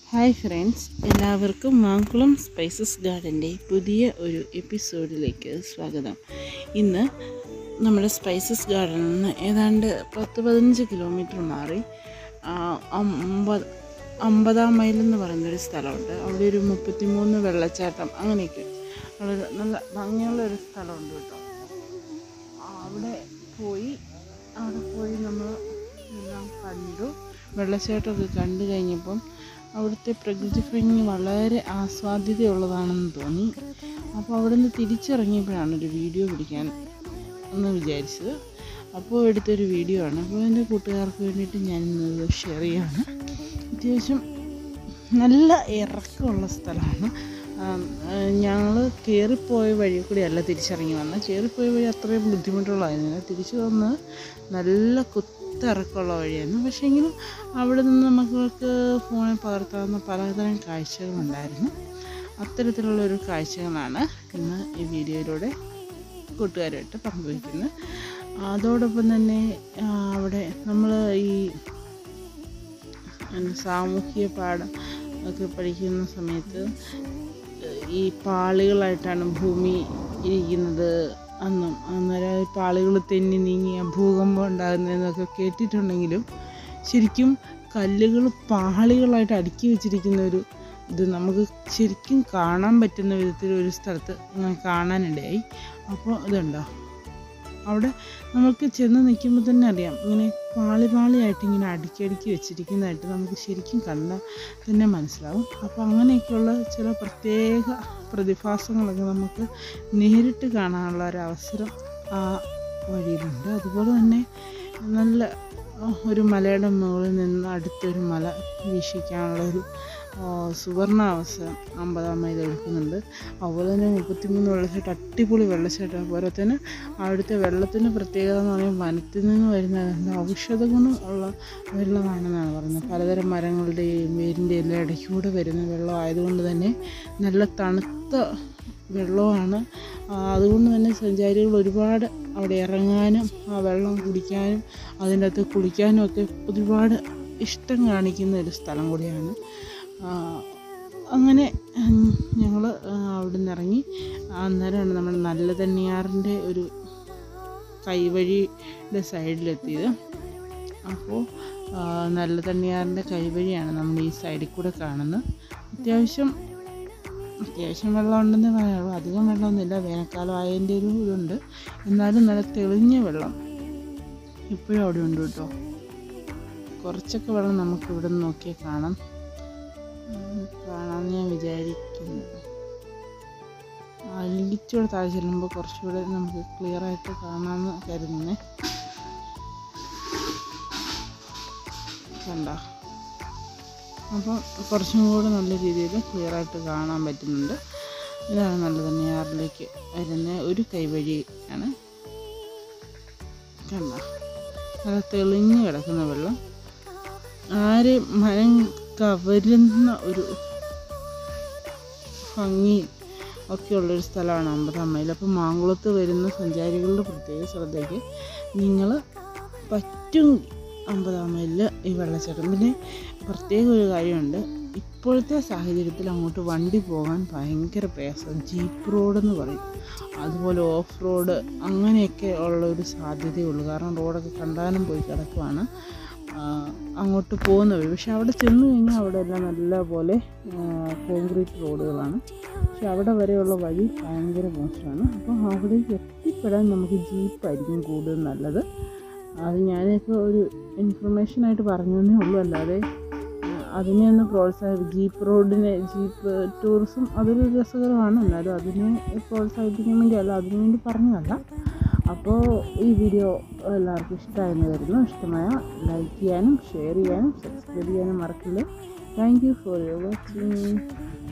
hi friends എല്ലാവർക്കും Mankulam spices ഗാർഡൻ്റെ പുതിയ ഒരു എപ്പിസോഡിലേക്ക് സ്വാഗതം ഇന്ന് നമ്മുടെ സ്പൈസസ് ഗാർഡനിൽ നിന്ന് ഏതാണ്ട് പത്ത് പതിനഞ്ച് കിലോമീറ്റർ മാറി ആ, അമ്പത് അമ്പതാം മൈൽ എന്ന് പറയുന്നൊരു സ്ഥലമുണ്ട് അവിടെ ഒരു മുപ്പത്തിമൂന്ന് വെള്ളച്ചാട്ടം അങ്ങനെയൊക്കെ വളരെ നല്ല ഭംഗിയുള്ള ഒരു സ്ഥലമുണ്ട് കേട്ടോ ആ, അവിടെ പോയി അവിടെ പോയി നമ്മൾ എല്ലാം കണ്ടു വെള്ളച്ചാട്ടമൊക്കെ കണ്ടു കഴിഞ്ഞപ്പം അവിടുത്തെ പ്രകൃതി ഭംഗി വളരെ ആസ്വാദ്യതയുള്ളതാണെന്ന് തോന്നി അപ്പോൾ അവിടെ നിന്ന് തിരിച്ചിറങ്ങിയപ്പോഴാണ് ഒരു വീഡിയോ പിടിക്കാൻ എന്ന് വിചാരിച്ചത് അപ്പോൾ എടുത്തൊരു വീഡിയോ ആണ് അപ്പോൾ എൻ്റെ കൂട്ടുകാർക്ക് വേണ്ടിയിട്ട് ഞാൻ ഇന്നത് ഷെയർ ചെയ്യാണ് അത്യാവശ്യം നല്ല ഇറക്കമുള്ള സ്ഥലമാണ് ഞങ്ങൾ കയറിപ്പോയ വഴി കൂടിയല്ല തിരിച്ചിറങ്ങി വന്നത് കയറിപ്പോയ വഴി അത്രയും ബുദ്ധിമുട്ടുള്ളതായിരുന്നില്ല തിരിച്ചു വന്നത് നല്ല കുത്തിറക്കമുള്ള വഴിയായിരുന്നു പക്ഷേങ്കിലും അവിടെ നിന്ന് നമുക്ക് ഫോണിൽ പകർത്താവുന്ന പലതരം കാഴ്ചകളുണ്ടായിരുന്നു അത്തരത്തിലുള്ളൊരു കാഴ്ചകളാണ് ഇന്ന് ഈ വീഡിയോയിലൂടെ കൂട്ടുകാരുമായിട്ട് പങ്കുവയ്ക്കുന്നത് അതോടൊപ്പം തന്നെ ആ, അവിടെ നമ്മൾ ഈ എന്താ, സാമൂഹിക പാഠം ഒക്കെ പഠിക്കുന്ന സമയത്ത് ഈ പാളികളായിട്ടാണ് ഭൂമി ഇരിക്കുന്നത് അന്നും അന്നേരം ഈ പാളികൾ തെന്നി നീങ്ങി ഭൂകമ്പം ഉണ്ടാകുന്നതെന്നൊക്കെ കേട്ടിട്ടുണ്ടെങ്കിലും ശരിക്കും കല്ലുകൾ പാളികളായിട്ട് അടുക്കി വെച്ചിരിക്കുന്ന ഒരു ഇത് നമുക്ക് ശരിക്കും കാണാൻ പറ്റുന്ന വിധത്തിൽ ഒരു സ്ഥലത്ത് ഇങ്ങനെ കാണാനിടയായി അപ്പോൾ ഇതുണ്ടോ അവിടെ നമുക്ക് ചെന്ന് നിൽക്കുമ്പോൾ തന്നെ അറിയാം ഇങ്ങനെ പാളി പാളിയായിട്ട് ഇങ്ങനെ അടുക്കി അടുക്കി വെച്ചിരിക്കുന്നതായിട്ട് നമുക്ക് ശരിക്കും കണ്ടാൽ തന്നെ മനസ്സിലാവും അപ്പോൾ അങ്ങനെയൊക്കെയുള്ള ചില പ്രത്യേക പ്രതിഭാസങ്ങളൊക്കെ നമുക്ക് നേരിട്ട് കാണാനുള്ള ഒരു അവസരം ആ വഴിയിലുണ്ട് അതുപോലെ തന്നെ നല്ല ആ, ഒരു മലയുടെ മുകളിൽ നിന്ന് അടുത്തൊരു മല വീക്ഷിക്കാനുള്ള ഒരു ആ, സുവർണ അവസരം അമ്പതാം മൈൽ എടുക്കുന്നുണ്ട് അതുപോലെ തന്നെ മുപ്പത്തിമൂന്ന് വെള്ളച്ചാട്ടം അടിപൊളി വെള്ളച്ചാട്ടം പോരെ തന്നെ അവിടുത്തെ വെള്ളത്തിൻ്റെ പ്രത്യേകത എന്ന് പറയുമ്പോൾ വനത്തിൽ നിന്ന് വരുന്ന എന്താ ഔഷധ ഗുണം ഉള്ള വെള്ളമാണെന്നാണ് പറയുന്നത് പലതരം മരങ്ങളുടെയും വേരിൻ്റെ എല്ലാം ഇടയ്ക്കൂടെ വരുന്ന വെള്ളം ആയതുകൊണ്ട് തന്നെ നല്ല തണുത്ത വെള്ളമാണ് ആ, അതുകൊണ്ട് തന്നെ സഞ്ചാരികൾ ഒരുപാട് അവിടെ ഇറങ്ങാനും ആ വെള്ളം കുടിക്കാനും അതിൻ്റെ അകത്ത് കുളിക്കാനും ഒക്കെ ഒരുപാട് ഇഷ്ടം കാണിക്കുന്ന ഒരു സ്ഥലം കൂടിയാണ് ആ, അങ്ങനെ ഞങ്ങൾ അവിടെ നിന്ന് ഇറങ്ങി അന്നേരമാണ് നമ്മൾ നല്ല തണ്ണിയാറിൻ്റെ ഒരു കൈവഴിയുടെ സൈഡിലെത്തിയത് അപ്പോൾ ആ, നല്ല തണ്ണിയാറിൻ്റെ കൈവഴിയാണ് നമ്മൾ ഈ സൈഡിൽ കൂടെ കാണുന്നത് അത്യാവശ്യം അത്യാവശ്യം വെള്ളം ഉണ്ടെന്ന് പറയാനുള്ളൂ അധികം വെള്ളമൊന്നുമില്ല വേനൽക്കാലം ആയതിൻ്റെ ഒരു ഇതുണ്ട് എന്നാലും നല്ല തെളിഞ്ഞ വെള്ളം ഇപ്പോഴും അവിടെ ഉണ്ട് കേട്ടോ കുറച്ചൊക്കെ വെള്ളം നമുക്ക് ഇവിടെ നിന്ന് നോക്കിയാൽ കാണാം ഉം, കാണാമെന്ന് ഞാൻ വിചാരിക്കുന്നു അല്ലെങ്കിൽ ഇച്ചിരി താഴെ ചെല്ലുമ്പോൾ കുറച്ചുകൂടെ നമുക്ക് ക്ലിയർ ആയിട്ട് കാണാമെന്ന് കരുതുന്നേ കണ്ടോ അപ്പോൾ കുറച്ചും കൂടെ നല്ല രീതിയിൽ ക്ലിയർ ആയിട്ട് കാണാൻ പറ്റുന്നുണ്ട് ഇതാണ് നല്ല തന്നെയാറിലേക്ക് വരുന്ന ഒരു കൈവഴി ആണ് കണ്ട നല്ല തെളിഞ്ഞ് കിടക്കുന്ന വെള്ളം ആരെ മനം കവരുന്ന ഒരു ഭംഗി ഒക്കെയുള്ളൊരു സ്ഥലമാണ് അമ്പതാം മൈൽ അപ്പോൾ മാങ്കുളത്ത് വരുന്ന സഞ്ചാരികളുടെ പ്രത്യേക ശ്രദ്ധയ്ക്ക് നിങ്ങൾ പറ്റും അമ്പതാം മൈലിൽ ഈ വെള്ളച്ചാട്ടം പിന്നെ പ്രത്യേക ഒരു കാര്യമുണ്ട് ഇപ്പോഴത്തെ സാഹചര്യത്തിൽ അങ്ങോട്ട് വണ്ടി പോകാൻ ഭയങ്കര പ്രയാസം ജീപ്പ് റോഡെന്ന് പറയും അതുപോലെ ഓഫ് റോഡ് അങ്ങനെയൊക്കെ ഉള്ള ഒരു സാധ്യതയുള്ളൂ കാരണം റോഡൊക്കെ കണ്ടാലും പോയി കിടക്കുവാണ് ആ, അങ്ങോട്ട് പോകുന്ന വഴി പക്ഷെ അവിടെ ചെന്ന് കഴിഞ്ഞാൽ അവിടെ എല്ലാം നല്ലപോലെ കോൺക്രീറ്റ് റോഡുകളാണ് പക്ഷെ അവിടെ വരെയുള്ള വഴി ഭയങ്കര മോശമാണ് അപ്പോൾ അവിടേക്ക് എത്തിപ്പെടാൻ നമുക്ക് ജീപ്പായിരിക്കും കൂടുതൽ നല്ലത് അത് ഞാനിപ്പോൾ ഒരു ഇൻഫർമേഷനായിട്ട് പറഞ്ഞതേ ഉള്ളൂ അല്ലാതെ ആ, അതിനെ ഒന്ന് പ്രോത്സാഹി ജീപ്പ് റോഡിനെ ജീപ്പ് ടൂറിസം അതൊരു രസകരമാണ് എന്നാലും അതിനെ പ്രോത്സാഹിപ്പിക്കാൻ വേണ്ടി അല്ല അതിനു വേണ്ടി പറഞ്ഞതല്ല അപ്പോൾ ഈ വീഡിയോ എല്ലാവർക്കും ഇഷ്ടമായെന്ന് കരുതുന്നു ഇഷ്ടമായ ലൈക്ക് ചെയ്യാനും ഷെയർ ചെയ്യാനും സബ്സ്ക്രൈബ് ചെയ്യാനും മറക്കില്ല thank you for your watching